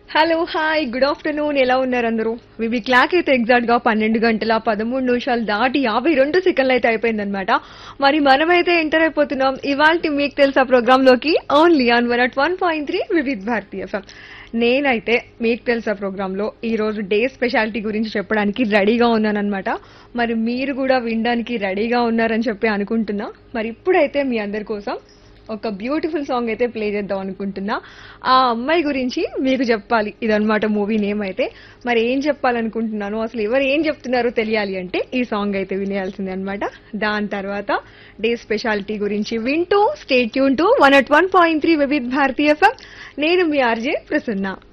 hello hi good afternoon ఎలా ఉన్నారు అందరూ వివి క్లాక్ అయితే ఎగ్జాక్ట్ గా పన్నెండు గంటల పదమూడు నిమిషాలు దాటి యాభై రెండు సెకండ్లు అయితే అయిపోయిందనమాట మరి మనమైతే ఎంటర్ అయిపోతున్నాం ఇవాళ మీకు తెలుసా ప్రోగ్రామ్ లోకి only on one at one point three Vividh Bharati FM నేనైతే మీకు తెలుసా ప్రోగ్రామ్ లో ఈ రోజు డే స్పెషాలిటీ గురించి చెప్పడానికి రెడీగా ఉన్నానన్నమాట మరి మీరు కూడా వినడానికి రెడీగా ఉన్నారని చెప్పి అనుకుంటున్నా మరి ఇప్పుడైతే మీ అందరి కోసం ఒక బ్యూటిఫుల్ సాంగ్ అయితే ప్లే చేద్దాం అనుకుంటున్నా ఆ అమ్మాయి గురించి మీకు చెప్పాలి ఇదన్నమాట మూవీ నేమ్ అయితే మరి ఏం చెప్పాలనుకుంటున్నాను అసలు ఎవరు ఏం చెప్తున్నారో తెలియాలి అంటే ఈ సాంగ్ అయితే వినేయాల్సిందే అనమాట దాని తర్వాత డే స్పెషాలిటీ గురించి వింటూ stay tuned to one at one point three Vividh Bharati FM నేను మీ ఆర్జే ప్రసన్న